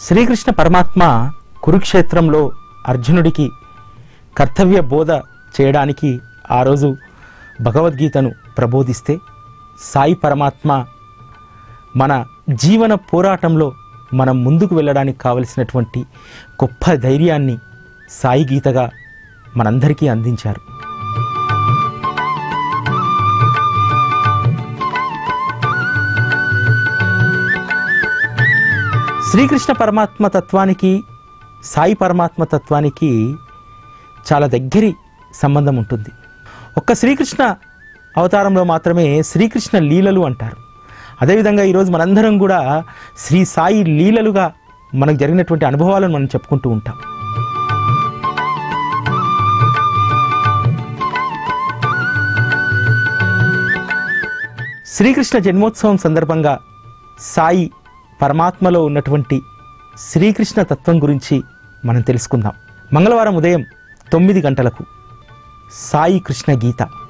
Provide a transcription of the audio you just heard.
శ్రీకృష్ణ పరమాత్మ కురుక్షేత్రంలో అర్జునుడికి కర్తవ్య బోధ చేయడానికి ఆ రోజు భగవద్గీతను ప్రబోధిస్తే సాయి పరమాత్మ మన జీవన పోరాటంలో మనం ముందుకు వెళ్ళడానికి కావలసినటువంటి గొప్ప ధైర్యాన్ని సాయి గీతగా మనందరికీ అందించారు శ్రీకృష్ణ పరమాత్మ తత్వానికి సాయి పరమాత్మ తత్వానికి చాలా దగ్గరి సంబంధం ఉంటుంది ఒక్క శ్రీకృష్ణ అవతారంలో మాత్రమే శ్రీకృష్ణ లీలలు అంటారు అదేవిధంగా ఈరోజు మనందరం కూడా శ్రీ సాయి లీలలుగా మనకు జరిగినటువంటి అనుభవాలను మనం చెప్పుకుంటూ ఉంటాం శ్రీకృష్ణ జన్మోత్సవం సందర్భంగా సాయి పరమాత్మలో ఉన్నటువంటి శ్రీకృష్ణ తత్వం గురించి మనం తెలుసుకుందాం మంగళవారం ఉదయం తొమ్మిది గంటలకు సాయి కృష్ణ గీత